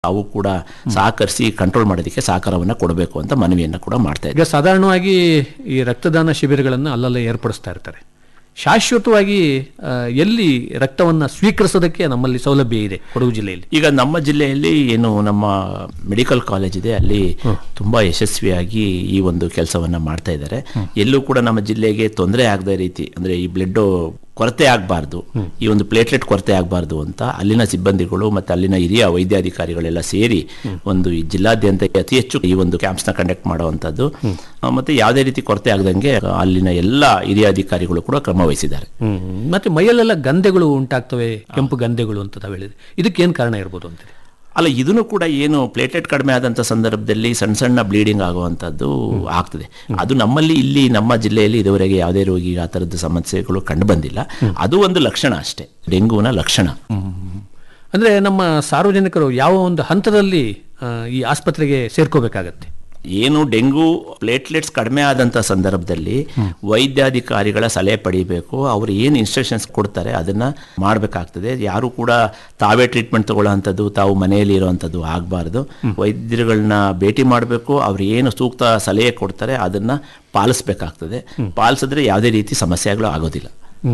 ಅವು ಕೂಡ ಸಹಕರಿಸಿ ಕಂಟ್ರೋಲ್ ಮಾಡೋದಕ್ಕೆ ಸಹಕಾರವನ್ನು ಕೊಡಬೇಕು ಅಂತ ಮನವಿಯನ್ನು ಕೂಡ ಮಾಡ್ತಾ ಇದ್ದೀವಿ ಈಗ ಸಾಧಾರಣವಾಗಿ ಈ ರಕ್ತದಾನ ಶಿಬಿರಗಳನ್ನು ಅಲ್ಲಲ್ಲೇ ಏರ್ಪಡಿಸ್ತಾ ಇರ್ತಾರೆ ಶಾಶ್ವತವಾಗಿ ಆ, ಎಲ್ಲಿ ರಕ್ತವನ್ನು ಸ್ವೀಕರಿಸೋದಕ್ಕೆ ನಮ್ಮಲ್ಲಿ ಸೌಲಭ್ಯ ಇದೆ ಕೊಡಗು ಜಿಲ್ಲೆಯಲ್ಲಿ ಈಗ ನಮ್ಮ ಜಿಲ್ಲೆಯಲ್ಲಿ ಏನು ನಮ್ಮ ಮೆಡಿಕಲ್ ಕಾಲೇಜ್ ಇದೆ ಅಲ್ಲಿ ತುಂಬಾ ಯಶಸ್ವಿಯಾಗಿ ಈ ಒಂದು ಕೆಲಸವನ್ನ ಮಾಡ್ತಾ ಇದ್ದಾರೆ ಎಲ್ಲೂ ಕೂಡ ನಮ್ಮ ಜಿಲ್ಲೆಗೆ ತೊಂದರೆ ಆಗದ ರೀತಿ ಅಂದ್ರೆ ಈ ಬ್ಲಡ್ ಕೊರತೆ ಆಗಬಾರ್ದು ಈ ಒಂದು ಪ್ಲೇಟ್ಲೆಟ್ ಕೊರತೆ ಆಗಬಾರ್ದು ಅಂತ ಅಲ್ಲಿನ ಸಿಬ್ಬಂದಿಗಳು ಮತ್ತೆ ಅಲ್ಲಿನ ಹಿರಿಯ ವೈದ್ಯಾಧಿಕಾರಿಗಳೆಲ್ಲ ಸೇರಿ ಒಂದು ಈ ಜಿಲ್ಲಾದ್ಯಂತ ಅತಿ ಹೆಚ್ಚು ಈ ಒಂದು ಕ್ಯಾಂಪ್ಸ್ ನ ಕಂಡಕ್ಟ್ ಮಾಡುವಂತದ್ದು ಆ, ಮತ್ತೆ ಯಾವುದೇ ರೀತಿ ಕೊರತೆ ಆಗದಂಗೆ ಅಲ್ಲಿನ ಎಲ್ಲ ಹಿರಿಯ ಅಧಿಕಾರಿಗಳು ಕೂಡ ಕ್ರಮ ವಹಿಸಿದ್ದಾರೆ ಮತ್ತೆ ಮೈಯಲ್ಲೆಲ್ಲ ಗಂಧೆಗಳು ಉಂಟಾಗ್ತವೆ ಕೆಂಪು ಗಂಧೆಗಳು ಅಂತ ತಾವು ಹೇಳಿದ್ರೆ ಇದಕ್ಕೇನು ಕಾರಣ ಇರ್ಬೋದು ಅಂತೀರಿ ಅಲ್ಲ ಇದನ್ನು ಕೂಡ ಏನು ಪ್ಲೇಟೆಟ್ ಕಡಿಮೆ ಆದಂಥ ಸಂದರ್ಭದಲ್ಲಿ ಸಣ್ಣ ಸಣ್ಣ ಬ್ಲೀಡಿಂಗ್ ಆಗುವಂಥದ್ದು ಆಗ್ತದೆ ಅದು ನಮ್ಮಲ್ಲಿ ಇಲ್ಲಿ ನಮ್ಮ ಜಿಲ್ಲೆಯಲ್ಲಿ ಇದುವರೆಗೆ ಯಾವುದೇ ರೋಗಿಗೆ ಆ ಥರದ್ದು ಸಮಸ್ಯೆಗಳು ಕಂಡು ಬಂದಿಲ್ಲ ಅದು ಒಂದು ಲಕ್ಷಣ ಅಷ್ಟೇ ಡೆಂಗೂನ ಲಕ್ಷಣ ಅಂದ್ರೆ ನಮ್ಮ ಸಾರ್ವಜನಿಕರು ಯಾವ ಒಂದು ಹಂತದಲ್ಲಿ ಆ, ಈ ಆಸ್ಪತ್ರೆಗೆ ಸೇರ್ಕೋಬೇಕಾಗತ್ತೆ ಏನು ಡೆಂಗು ಪ್ಲೇಟ್ಲೆಟ್ಸ್ ಕಡಿಮೆ ಆದಂಥ ಸಂದರ್ಭದಲ್ಲಿ ವೈದ್ಯಾಧಿಕಾರಿಗಳ ಸಲಹೆ ಪಡಿಬೇಕು ಅವರು ಏನು ಇನ್ಸ್ಟ್ರಕ್ಷನ್ಸ್ ಕೊಡ್ತಾರೆ ಅದನ್ನ ಮಾಡಬೇಕಾಗ್ತದೆ ಯಾರು ಕೂಡ ತಾವೇ ಟ್ರೀಟ್ಮೆಂಟ್ ತಗೊಳ್ಳೋವಂಥದ್ದು ತಾವು ಮನೆಯಲ್ಲಿ ಇರುವಂಥದ್ದು ಆಗಬಾರ್ದು ವೈದ್ಯರುಗಳನ್ನ ಭೇಟಿ ಮಾಡಬೇಕು ಅವ್ರು ಏನು ಸೂಕ್ತ ಸಲಹೆ ಕೊಡ್ತಾರೆ ಅದನ್ನ ಪಾಲಿಸ್ಬೇಕಾಗ್ತದೆ ಪಾಲಿಸಿದ್ರೆ ಯಾವುದೇ ರೀತಿ ಸಮಸ್ಯೆಗಳು ಆಗೋದಿಲ್ಲ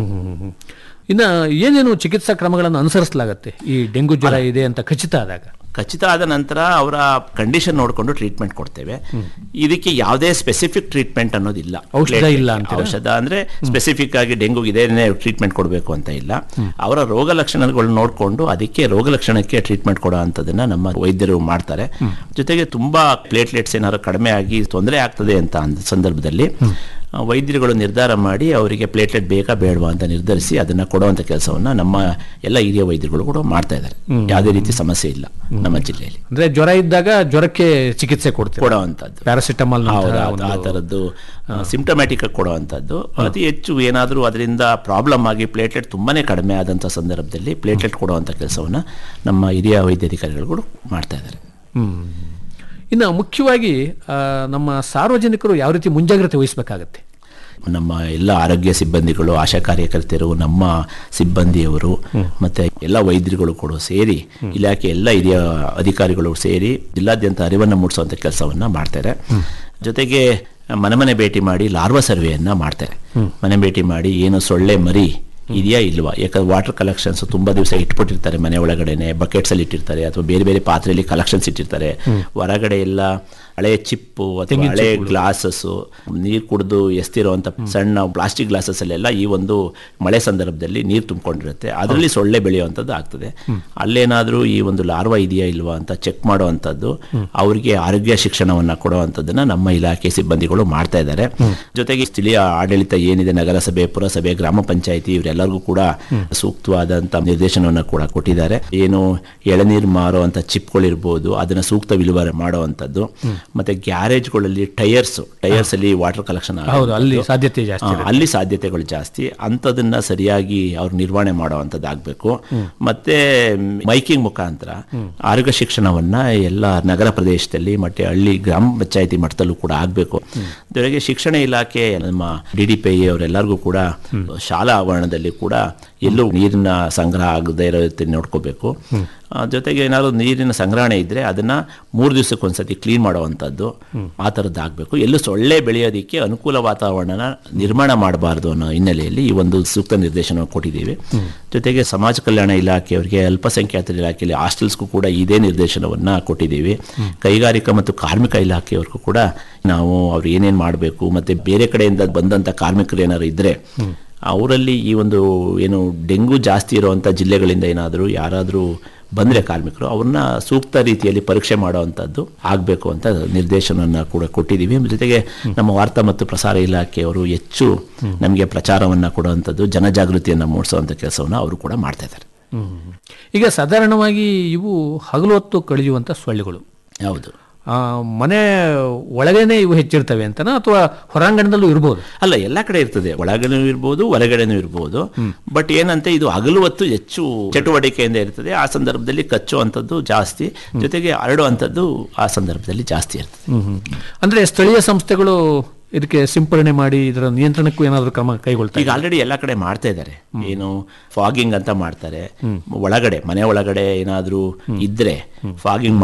ಇನ್ನ ಏನೇನು ಚಿಕಿತ್ಸಾ ಕ್ರಮಗಳನ್ನು ಅನುಸರಿಸಲಾಗತ್ತೆ ಈ ಡೆಂಗು ಜ್ವರ ಇದೆ ಅಂತ ಖಚಿತ ಆದಾಗ ಖಚಿತ ಆದ ನಂತರ ಅವರ ಕಂಡೀಷನ್ ನೋಡಿಕೊಂಡು ಟ್ರೀಟ್ಮೆಂಟ್ ಕೊಡ್ತೇವೆ ಇದಕ್ಕೆ ಯಾವುದೇ ಸ್ಪೆಸಿಫಿಕ್ ಟ್ರೀಟ್ಮೆಂಟ್ ಅನ್ನೋದಿಲ್ಲ ಔಷಧ ಇಲ್ಲ ಅಂತೀರಾ? ಔಷಧ ಅಂದ್ರೆ ಸ್ಪೆಸಿಫಿಕ್ ಆಗಿ ಡೆಂಗು ಇದೇನೇ ಟ್ರೀಟ್ಮೆಂಟ್ ಕೊಡಬೇಕು ಅಂತ ಇಲ್ಲ ಅವರ ರೋಗ ಲಕ್ಷಣಗಳು ನೋಡಿಕೊಂಡು ಅದಕ್ಕೆ ರೋಗ ಲಕ್ಷಣಕ್ಕೆ ಟ್ರೀಟ್ಮೆಂಟ್ ಕೊಡೋ ಅಂಥದ್ದನ್ನ ನಮ್ಮ ವೈದ್ಯರು ಮಾಡ್ತಾರೆ ಜೊತೆಗೆ ತುಂಬಾ ಪ್ಲೇಟ್ಲೆಟ್ಸ್ ಏನಾದ್ರು ಕಡಿಮೆ ಆಗಿ ತೊಂದರೆ ಆಗ್ತದೆ ಅಂತ ಅಂದ ಸಂದರ್ಭದಲ್ಲಿ ಆ, ವೈದ್ಯರುಗಳು ನಿರ್ಧಾರ ಮಾಡಿ ಅವರಿಗೆ ಪ್ಲೇಟ್ಲೆಟ್ ಬೇಕಾ ಬೇಡವಾ ಅಂತ ನಿರ್ಧರಿಸಿ ಅದನ್ನ ಕೊಡುವಂತ ಕೆಲಸವನ್ನ ನಮ್ಮ ಎಲ್ಲ ಹಿರಿಯ ವೈದ್ಯರುಗಳು ಕೂಡ ಮಾಡ್ತಾ ಇದ್ದಾರೆ ಯಾವುದೇ ರೀತಿ ಸಮಸ್ಯೆ ಇಲ್ಲ ನಮ್ಮ ಜಿಲ್ಲೆಯಲ್ಲಿ ಅಂದ್ರೆ ಜ್ವರ ಇದ್ದಾಗ ಜ್ವರಕ್ಕೆ ಚಿಕಿತ್ಸೆ ಕೊಡ್ತೀವಿ ಕೊಡುವಂಥದ್ದು ಪ್ಯಾರಾಸಿಟಮಾಲ್ ಹೌದು, ಹೌದು, ಆ ಥರದ್ದು ಸಿಂಪ್ಟಮ್ಯಾಟಿಕ್ ಕೊಡುವಂಥದ್ದು ಅತಿ ಹೆಚ್ಚು ಏನಾದರೂ ಅದರಿಂದ ಪ್ರಾಬ್ಲಮ್ ಆಗಿ ಪ್ಲೇಟ್ಲೆಟ್ ತುಂಬಾನೇ ಕಡಿಮೆ ಆದಂಥ ಸಂದರ್ಭದಲ್ಲಿ ಪ್ಲೇಟ್ಲೆಟ್ ಕೊಡುವಂಥ ಕೆಲಸವನ್ನ ನಮ್ಮ ಹಿರಿಯ ವೈದ್ಯಾಧಿಕಾರಿಗಳು ಮಾಡ್ತಾ ಇದ್ದಾರೆ ಹ್ಮ್ ಇನ್ನು ಮುಖ್ಯವಾಗಿ ಆ, ನಮ್ಮ ಸಾರ್ವಜನಿಕರು ಯಾವ ರೀತಿ ಮುಂಜಾಗ್ರತೆ ವಹಿಸಬೇಕಾಗತ್ತೆ ನಮ್ಮ ಎಲ್ಲ ಆರೋಗ್ಯ ಸಿಬ್ಬಂದಿಗಳು ಆಶಾ ಕಾರ್ಯಕರ್ತರು ನಮ್ಮ ಸಿಬ್ಬಂದಿಯವರು ಮತ್ತೆ ಎಲ್ಲ ವೈದ್ಯರುಗಳು ಕೂಡ ಸೇರಿ ಇಲಾಖೆ ಎಲ್ಲ ಹಿರಿಯ ಅಧಿಕಾರಿಗಳು ಸೇರಿ ಜಿಲ್ಲಾದ್ಯಂತ ಅರಿವನ್ನು ಮೂಡಿಸುವಂತ ಕೆಲಸವನ್ನ ಮಾಡ್ತಾರೆ ಜೊತೆಗೆ ಮನೆ ಮನೆ ಭೇಟಿ ಮಾಡಿ ಲಾರ್ವಾ ಸರ್ವೆಯನ್ನ ಮಾಡ್ತಾರೆ ಮನೆ ಭೇಟಿ ಮಾಡಿ ಏನು ಸೊಳ್ಳೆ ಮರಿ ಇದೆಯಾ ಇಲ್ವಾ ಯಾಕಂದ್ರೆ ವಾಟರ್ ಕಲೆಕ್ಷನ್ಸ್ ತುಂಬಾ ದಿವಸ ಇಟ್ಬಿಟ್ಟಿರ್ತಾರೆ ಮನೆ ಒಳಗಡೆನೆ ಬಕೆಟ್ಸ್ ಅಲ್ಲಿ ಇಟ್ಟಿರ್ತಾರೆ ಅಥವಾ ಬೇರೆ ಬೇರೆ ಪಾತ್ರೆಯಲ್ಲಿ ಕಲೆಕ್ಷನ್ಸ್ ಇಟ್ಟಿರ್ತಾರೆ ಹೊರಗಡೆ ಎಲ್ಲ ಹಳೆ ಚಿಪ್ಪು ಅಥವಾ ಹಳೆ ಗ್ಲಾಸಸ್ ನೀರು ಕುಡಿದು ಎಸ್ತಿರುವಂತ ಸಣ್ಣ ಪ್ಲಾಸ್ಟಿಕ್ ಗ್ಲಾಸಸ್ ಅಲ್ಲೆಲ್ಲ ಈ ಒಂದು ಮಳೆ ಸಂದರ್ಭದಲ್ಲಿ ನೀರು ತುಂಬಿಕೊಂಡಿರುತ್ತೆ ಅದರಲ್ಲಿ ಸೊಳ್ಳೆ ಬೆಳೆಯುವಂಥದ್ದು ಆಗ್ತದೆ ಅಲ್ಲೇನಾದ್ರೂ ಈ ಒಂದು ಲಾರ್ವಾ ಇದೆಯಾ ಇಲ್ವಾ ಅಂತ ಚೆಕ್ ಮಾಡುವಂಥದ್ದು ಅವರಿಗೆ ಆರೋಗ್ಯ ಶಿಕ್ಷಣವನ್ನ ಕೊಡುವಂಥದ್ದನ್ನ ನಮ್ಮ ಇಲಾಖೆ ಸಿಬ್ಬಂದಿಗಳು ಮಾಡ್ತಾ ಇದ್ದಾರೆ ಜೊತೆಗೆ ಸ್ಥಳೀಯ ಆಡಳಿತ ಏನಿದೆ ನಗರಸಭೆ ಪುರಸಭೆ ಗ್ರಾಮ ಪಂಚಾಯಿತಿ ಇವರೆಲ್ಲರಿಗೂ ಕೂಡ ಸೂಕ್ತವಾದಂತ ನಿರ್ದೇಶನವನ್ನ ಕೂಡ ಕೊಟ್ಟಿದ್ದಾರೆ ಏನು ಎಳನೀರು ಮಾರುವಂತ ಚಿಪ್ಗಳಿರ್ಬೋದು ಅದನ್ನ ಸೂಕ್ತ ವಿಲೇವಾರಿ ಮಾಡುವಂಥದ್ದು ಮತ್ತೆ ಗ್ಯಾರೇಜ್ಗಳಲ್ಲಿ ಟೈರ್ಸ್ ಟೈರ್ಸ್ ಅಲ್ಲಿ ವಾಟರ್ ಕಲೆಕ್ಷನ್ ಹೌದು ಅಲ್ಲಿ ಸಾಧ್ಯತೆ ಜಾಸ್ತಿ ಆ, ಅಲ್ಲಿ ಸಾಧ್ಯತೆಗಳು ಜಾಸ್ತಿ ಅಂಥದನ್ನ ಸರಿಯಾಗಿ ಅವ್ರು ನಿರ್ವಹಣೆ ಮಾಡುವಂಥದ್ದು ಆಗ್ಬೇಕು ಮತ್ತೆ ಮೈಕಿಂಗ್ ಮುಖಾಂತರ ಆರೋಗ್ಯ ಶಿಕ್ಷಣವನ್ನ ಎಲ್ಲ ನಗರ ಪ್ರದೇಶದಲ್ಲಿ ಮತ್ತೆ ಹಳ್ಳಿ ಗ್ರಾಮ ಪಂಚಾಯತಿ ಮಟ್ಟದಲ್ಲೂ ಕೂಡ ಆಗಬೇಕು ಜೊತೆಗೆ ಶಿಕ್ಷಣ ಇಲಾಖೆ ನಮ್ಮ ಡಿ ಡಿ ಪಿ ಅವರೆಲ್ಲರಿಗೂ ಕೂಡ ಶಾಲಾ ಆವರಣದಲ್ಲಿ ಕೂಡ ಎಲ್ಲೂ ನೀರಿನ ಸಂಗ್ರಹ ಆಗದೆ ಇರೋ ರೀತಿ ನೋಡ್ಕೋಬೇಕು ಆ, ಜೊತೆಗೆ ಏನಾದ್ರು ನೀರಿನ ಸಂಗ್ರಹಣೆ ಇದ್ರೆ ಅದನ್ನ ಮೂರು ದಿವಸಕ್ಕೊಂದ್ಸತಿ ಕ್ಲೀನ್ ಮಾಡುವಂಥದ್ದು ಆ ಥರದ್ದು ಆಗಬೇಕು ಎಲ್ಲೂ ಸೊಳ್ಳೆ ಬೆಳೆಯೋದಕ್ಕೆ ಅನುಕೂಲ ವಾತಾವರಣನ ನಿರ್ಮಾಣ ಮಾಡಬಾರ್ದು ಅನ್ನೋ ಹಿನ್ನೆಲೆಯಲ್ಲಿ ಈ ಒಂದು ಸೂಕ್ತ ನಿರ್ದೇಶನ ಕೊಟ್ಟಿದ್ದೀವಿ ಜೊತೆಗೆ ಸಮಾಜ ಕಲ್ಯಾಣ ಇಲಾಖೆಯವರಿಗೆ ಅಲ್ಪಸಂಖ್ಯಾತರ ಇಲಾಖೆಯಲ್ಲಿ ಹಾಸ್ಟೆಲ್ಸ್ಗೂ ಕೂಡ ಇದೇ ನಿರ್ದೇಶನವನ್ನ ಕೊಟ್ಟಿದ್ದೀವಿ ಕೈಗಾರಿಕಾ ಮತ್ತು ಕಾರ್ಮಿಕ ಇಲಾಖೆಯವ್ರಿಗೂ ಕೂಡ ನಾವು ಅವ್ರು ಏನೇನು ಮಾಡಬೇಕು ಮತ್ತೆ ಬೇರೆ ಕಡೆಯಿಂದ ಬಂದಂಥ ಕಾರ್ಮಿಕರು ಏನಾದ್ರು ಇದ್ರೆ ಅವರಲ್ಲಿ ಈ ಒಂದು ಏನು ಡೆಂಗು ಜಾಸ್ತಿ ಇರುವಂಥ ಜಿಲ್ಲೆಗಳಿಂದ ಏನಾದರೂ ಯಾರಾದರೂ ಬಂದರೆ ಕಾರ್ಮಿಕರು ಅವ್ರನ್ನ ಸೂಕ್ತ ರೀತಿಯಲ್ಲಿ ಪರೀಕ್ಷೆ ಮಾಡುವಂಥದ್ದು ಆಗಬೇಕು ಅಂತ ನಿರ್ದೇಶನವನ್ನು ಕೂಡ ಕೊಟ್ಟಿದ್ದೀವಿ ಜೊತೆಗೆ ನಮ್ಮ ವಾರ್ತಾ ಮತ್ತು ಪ್ರಸಾರ ಇಲಾಖೆಯವರು ಹೆಚ್ಚು ನಮಗೆ ಪ್ರಚಾರವನ್ನು ಕೊಡುವಂಥದ್ದು ಜನಜಾಗೃತಿಯನ್ನು ಮೂಡಿಸುವಂಥ ಕೆಲಸವನ್ನು ಅವರು ಕೂಡ ಮಾಡ್ತಾ ಇದ್ದಾರೆ ಹ್ಮ್. ಈಗ ಸಾಧಾರಣವಾಗಿ ಇವು ಹಗಲು ಹೊತ್ತು ಕಳೆಯುವಂತ ಸೊಳ್ಳೆಗಳು ಹೌದು ಆ, ಮನೆ ಒಳಗೇನೆ ಇವು ಹೆಚ್ಚಿರ್ತವೆ ಅಂತನಾ ಅಥವಾ ಹೊರಾಂಗಣದಲ್ಲೂ ಇರ್ಬೋದು ಅಲ್ಲ ಎಲ್ಲ ಕಡೆ ಇರ್ತದೆ ಒಳಗಡೆನೂ ಇರ್ಬೋದು ಹೊರಗಡೆನೂ ಇರ್ಬೋದು ಬಟ್ ಏನಂತೆ ಇದು ಹಗಲು ಹೊತ್ತು ಹೆಚ್ಚು ಚಟುವಟಿಕೆಯಿಂದ ಇರ್ತದೆ ಆ ಸಂದರ್ಭದಲ್ಲಿ ಕಚ್ಚುವಂಥದ್ದು ಜಾಸ್ತಿ ಜೊತೆಗೆ ಹರಡುವಂಥದ್ದು ಆ ಸಂದರ್ಭದಲ್ಲಿ ಜಾಸ್ತಿ ಇರ್ತದೆ ಅಂದ್ರೆ ಸ್ಥಳೀಯ ಸಂಸ್ಥೆಗಳು ಇದಕ್ಕೆ ಸಿಂಪರಣೆ ಮಾಡಿ ಇದರ ನಿಯಂತ್ರಣಕ್ಕೂ ಏನಾದರೂ ಕ್ರಮ ಕೈಗೊಳ್ತಾರೆ ಈಗ ಆಲ್ರೆಡಿ ಎಲ್ಲ ಕಡೆ ಮಾಡ್ತಾ ಇದ್ದಾರೆ ಏನು ಫಾಗಿಂಗ್ ಅಂತ ಮಾಡ್ತಾರೆ ಒಳಗಡೆ ಮನೆ ಒಳಗಡೆ ಏನಾದ್ರೂ ಇದ್ರೆ ಫಾಗಿಂಗ್